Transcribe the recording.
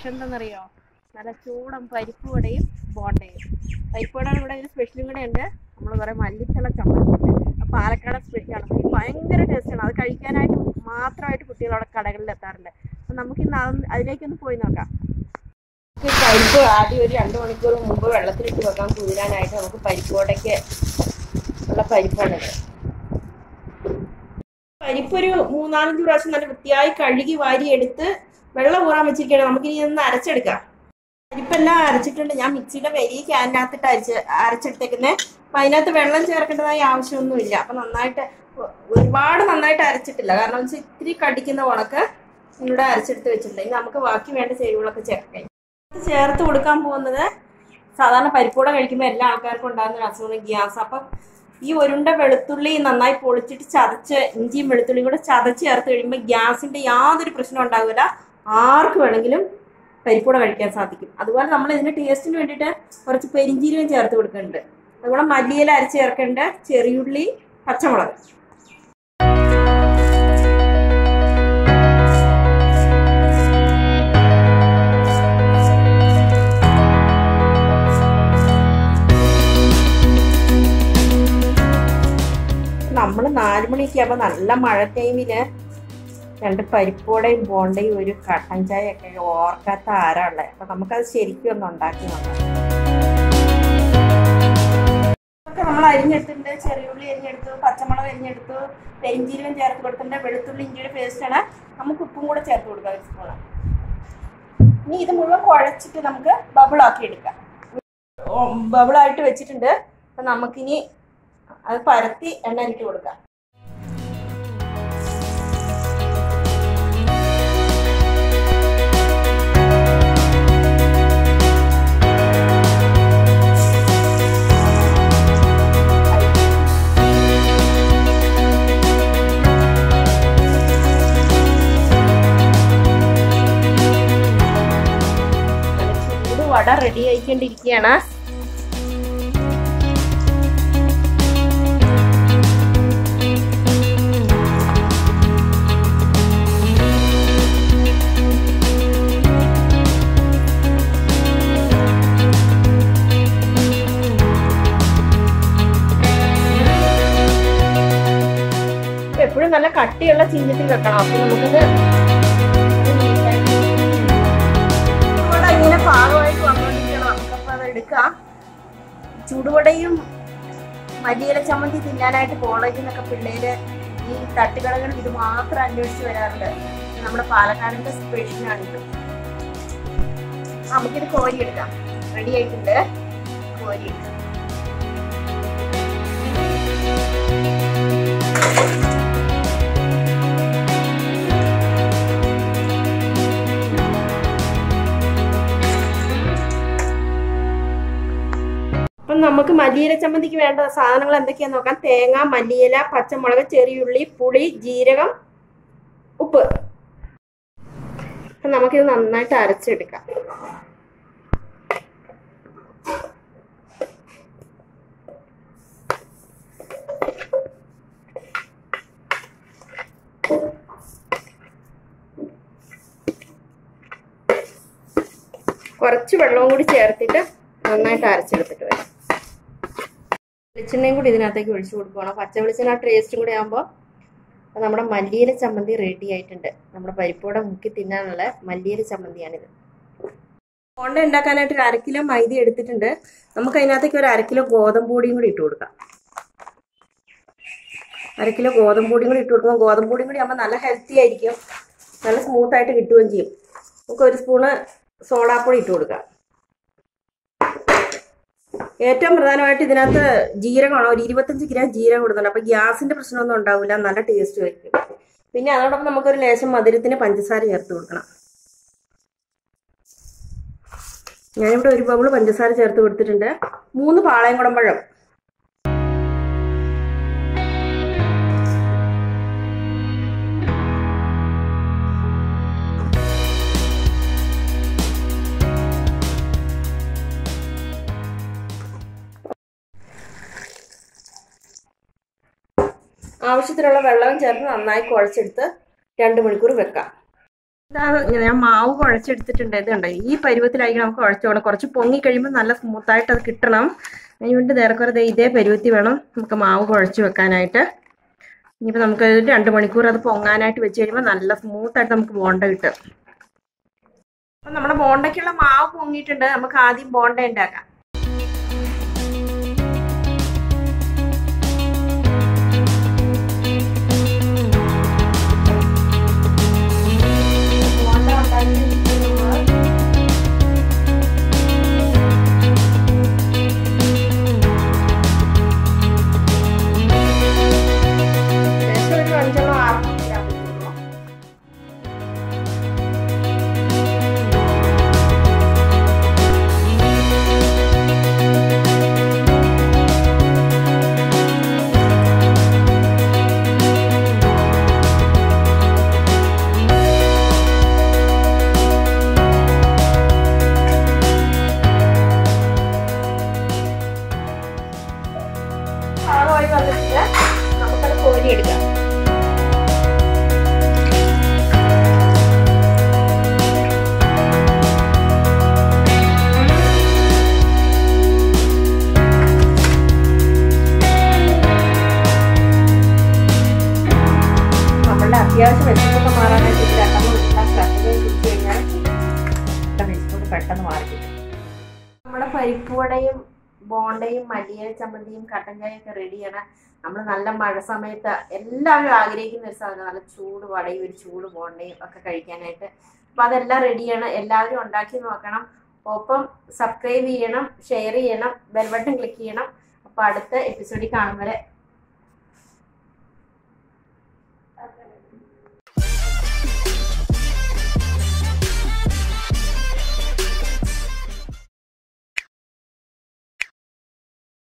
special എന്താണെന്നറിയോ നല്ല ചൂടൻ പരിപ്പ് വടയും ബോണ്ടയും പരിപ്പ് വട ഇവിടെ ഒരു സ്പെഷ്യലും കൂടെ ഉണ്ട് നമ്മൾ പറയാം മല്ലിത്തല ചമ്മന്തി അത് പാലക്കാട് സ്പെഷ്യലാണ് ഇത് ഭയങ്കര ടേസ്റ്റാണ് അത് കഴിക്കാനായിട്ട് മാത്രമായിട്ട് കുട്ടികൾ അവിടെ കടകളിൽ എത്താറുണ്ട് അപ്പം നമുക്ക് ഇന്ന് അത് അതിലേക്കൊന്ന് പോയി നോക്കാം ഈ പരിപ്പ് ആദ്യം ഒരു രണ്ട് മണിക്കൂർ മുമ്പ് വെള്ളത്തിലിട്ട് വെക്കാം കുതിരാനായിട്ട് നമുക്ക് പരിപ്പ് വടയ്ക്ക് ഉള്ള പരിപ്പാണിത് പരിപ്പ് ഒരു മൂന്നാലഞ്ച് പ്രാവശ്യം നല്ല വൃത്തിയായി കഴുകി വാരി എടുത്ത് വെള്ളം ഊറാൻ വെച്ചിരിക്കുകയാണ് നമുക്ക് ഇനി ഒന്ന് അരച്ചെടുക്കാം പരിപ്പെല്ലാം അരച്ചിട്ടുണ്ട് ഞാൻ മിക്സിയുടെ വലിയ ക്യാനിനകത്തിട്ട് അരച്ച് അരച്ചെടുത്തേക്കുന്നത് അപ്പൊ അതിനകത്ത് വെള്ളം ചേർക്കേണ്ടതായ ആവശ്യമൊന്നുമില്ല അപ്പൊ നന്നായിട്ട് ഒരുപാട് നന്നായിട്ട് അരച്ചിട്ടില്ല കാരണം വെച്ചാൽ ഇത്തിരി കടിക്കുന്ന ഉണക്ക് ഇവിടെ അരച്ചെടുത്ത് വെച്ചിട്ടുണ്ട് ഇനി നമുക്ക് ബാക്കി വേണ്ട ചേരുവകളൊക്കെ ചേർക്കാം ചേർത്ത് കൊടുക്കാൻ പോകുന്നത് സാധാരണ പരിപ്പൂടെ കഴിക്കുമ്പോൾ എല്ലാ ആൾക്കാർക്കും ഉണ്ടാകുന്ന ഒരു അസുഖമാണ് ഗ്യാസ് അപ്പം ഈ ഒരുണ്ട വെളുത്തുള്ളി നന്നായി പൊളിച്ചിട്ട് ചതച്ച് ഇഞ്ചിയും വെളുത്തുള്ളിയും കൂടെ ചതച്ച് ചേർത്ത് കഴിയുമ്പോൾ ഗ്യാസിന്റെ യാതൊരു പ്രശ്നം ഉണ്ടാവില്ല ആർക്ക് വേണമെങ്കിലും പരിപ്പൂടെ കഴിക്കാൻ സാധിക്കും അതുപോലെ നമ്മൾ ഇതിന്റെ ടേസ്റ്റിന് വേണ്ടിയിട്ട് കുറച്ച് പെരിഞ്ചീരകം ചേർത്ത് കൊടുക്കുന്നുണ്ട് അതുപോലെ മല്ലിയില അരച്ച് ചേർക്കേണ്ട ചെറിയുള്ളി പച്ചമുളക് നമ്മൾ നാല് മണിയൊക്കെ ആകുമ്പോൾ നല്ല മഴ ടൈമില് രണ്ട് പരിപ്പോടെയും ബോണ്ടയും ഒരു കട്ടൻ ചായ ഒക്കെ ഓർക്കാത്ത ആരാ ഉള്ളത് അപ്പൊ നമുക്കത് ശരിക്കും ഒന്ന് ഉണ്ടാക്കി നോക്കാം ഒക്കെ നമ്മൾ അരിഞ്ഞെടുത്തിട്ടുണ്ട് ചെറിയുള്ളി അരിഞ്ഞെടുത്തു പച്ചമുളക് അരിഞ്ഞെടുത്തു പെരിഞ്ചീരകം ചേർത്ത് കൊടുത്തിട്ടുണ്ട് വെളുത്തുള്ളി ഇഞ്ചിയുടെ പേസ്റ്റാണ് നമുക്ക് ഉപ്പും കൂടെ ചേർത്ത് കൊടുക്കാം ഒരു സ്പൂണ് ഇനി ഇത് മുഴുവൻ കുഴച്ചിട്ട് നമുക്ക് ബബിളാക്കി എടുക്കാം ബബിളായിട്ട് വെച്ചിട്ടുണ്ട് അപ്പൊ നമുക്കിനി അത് പരത്തി എണ്ണ ഇട്ട് കൊടുക്കാം ചൂട് വട റെഡി ആയിക്കൊണ്ടിരിക്കുകയാണ് എപ്പോഴും നല്ല കട്ടിയുള്ള ചീഞ്ചത്തിൽ വെക്കണം അപ്പൊ നമുക്കത് ഇവിടെ ഇങ്ങനെ പാകമായിട്ട് വന്നുകൊണ്ടിരിക്കണം നമുക്കപ്പോ അത് എടുക്കാം ചൂടുവടയും മല്ലിയില ചമ്മന്തി തിന്നാനായിട്ട് കോളേജിൽ നിന്നൊക്കെ പിള്ളേര് ഈ തട്ടുകടകളിൽ ഇത് മാത്രം അന്വേഷിച്ച് വരാറുണ്ട് ഇത് നമ്മുടെ പാലക്കാടിന്റെ സ്പെഷ്യലാണിത് നമുക്കിത് കോരിയെടുക്കാം റെഡി ആയിട്ടുണ്ട് കോരിയെടുക്കാം അപ്പം നമുക്ക് മല്ലിയില ചമ്മന്തിക്ക് വേണ്ട സാധനങ്ങൾ എന്തൊക്കെയാന്ന് നോക്കാം തേങ്ങ മല്ലിയില പച്ചമുളക് ചെറിയുള്ളി പുളി ജീരകം ഉപ്പ് അപ്പം നമുക്കിത് നന്നായിട്ട് അരച്ചെടുക്കാം കുറച്ച് വെള്ളവും കൂടി ചേർത്തിട്ട് നന്നായിട്ട് അരച്ചെടുത്തിട്ട് വരാം വെളിച്ചെണ്ണയും കൂടി ഇതിനകത്തേക്ക് ഒഴിച്ചു കൊടുക്കണം പച്ച വെളിച്ചെണ്ണ ടേസ്റ്റും കൂടി ആകുമ്പോൾ നമ്മുടെ മല്ലിയില ചമ്മന്തി റെഡി ആയിട്ടുണ്ട് നമ്മുടെ പരിപ്പോടെ മുക്കി തിന്നാനുള്ള മല്ലിയില ചമ്മന്തിയാണിത് ബോണ്ട ഉണ്ടാക്കാനായിട്ട് ഒരു അര കിലോ മൈദ എടുത്തിട്ടുണ്ട് നമുക്ക് അതിനകത്തേക്ക് ഒരു അര കിലോ ഗോതമ്പ് പൊടിയും കൂടി ഇട്ട് കൊടുക്കാം അര കിലോ ഗോതമ്പ് പൊടിയും കൂടി ഇട്ട് കൊടുക്കുമ്പോൾ ഗോതമ്പ് പൊടിയും കൂടി ആകുമ്പോൾ നല്ല ഹെൽത്തി ആയിരിക്കും നല്ല സ്മൂത്ത് ആയിട്ട് കിട്ടുകയും ചെയ്യും നമുക്ക് ഒരു സ്പൂണ് സോഡാപ്പൊടി ഇട്ട് കൊടുക്കാം ഏറ്റവും പ്രധാനമായിട്ട് ഇതിനകത്ത് ജീരകമാണ് ഒരു ഇരുപത്തഞ്ച് ഗ്രാം ജീരകം കൊടുക്കുന്നുണ്ട് അപ്പൊ ഗ്യാസിന്റെ പ്രശ്നമൊന്നും ഉണ്ടാവില്ല നല്ല ടേസ്റ്റ് ആയിരിക്കും പിന്നെ അതോടൊപ്പം നമുക്കൊരു ലേശം മധുരത്തിന് പഞ്ചസാര ചേർത്ത് കൊടുക്കണം ഞാനിവിടെ ഒരു ബബിള് പഞ്ചസാര ചേർത്ത് കൊടുത്തിട്ടുണ്ട് മൂന്ന് പാളയംകുടം പഴം ആവശ്യത്തിനുള്ള വെള്ളവും ചേർത്ത് നന്നായി കുഴച്ചെടുത്ത് രണ്ട് മണിക്കൂർ വെക്കാം ഇതാ ഞാൻ മാവ് കുഴച്ചെടുത്തിട്ടുണ്ട് ഇത് കണ്ടോ ഈ പരുവത്തിലായിരിക്കും നമുക്ക് കുഴച്ചോണം കുറച്ച് പൊങ്ങി കഴിയുമ്പോൾ നല്ല സ്മൂത്തായിട്ട് അത് കിട്ടണം അതിനുവേണ്ടി നേരെക്കുറെ ദേ ഇതേ പരുവത്തി വേണം നമുക്ക് മാവ് കുഴച്ച് വെക്കാനായിട്ട് ഇനിയിപ്പോൾ നമുക്ക് ഒരു രണ്ട് മണിക്കൂർ അത് പൊങ്ങാനായിട്ട് വെച്ച് കഴിയുമ്പോൾ നല്ല സ്മൂത്തായിട്ട് നമുക്ക് ബോണ്ട കിട്ടും അപ്പം നമ്മുടെ ബോണ്ടയ്ക്കുള്ള മാവ് പൊങ്ങിയിട്ടുണ്ട് നമുക്ക് ആദ്യം ബോണ്ട ഉണ്ടാക്കാം ബോണ്ട ഉണ്ടാക്കിയിട്ട് നമ്മൾ ഏകദേശം ഒരു അഞ്ചെണ്ണം ആറെണ്ണം ഇടാൻ പറ്റുള്ളൂ പാകമായി വന്നിട്ട് നമുക്കത് കോരിയെടുക്കാം നമ്മളുടെ അത്യാവശ്യം വിശപ്പൊക്കെ മാറാനായിട്ട് ഇത് രണ്ടെണ്ണം ഇട്ടാൽ കട്ടകയും കുടിച്ചു കഴിഞ്ഞാൽ വിശപ്പൊക്കെ പെട്ടെന്ന് മാറി കിട്ടും നമ്മുടെ പരിപ്പുവടയും ബോണ്ടയും മല്ലിയ ചമ്മന്തിയും കട്ടൻ ചായയൊക്കെ റെഡിയാണ് നമ്മൾ നല്ല മഴ സമയത്ത് എല്ലാവരും ആഗ്രഹിക്കുന്ന ഒരു സാധനം നല്ല ചൂട് വടയും ഒരു ചൂട് ബോണ്ടയും ഒക്കെ കഴിക്കാനായിട്ട് അപ്പം അതെല്ലാം റെഡിയാണ് എല്ലാവരും ഉണ്ടാക്കി നോക്കണം ഒപ്പം സബ്സ്ക്രൈബ് ചെയ്യണം ഷെയർ ചെയ്യണം ബെൽ ബട്ടൺ ക്ലിക്ക് ചെയ്യണം അപ്പോൾ അടുത്ത എപ്പിസോഡിൽ കാണും വരെ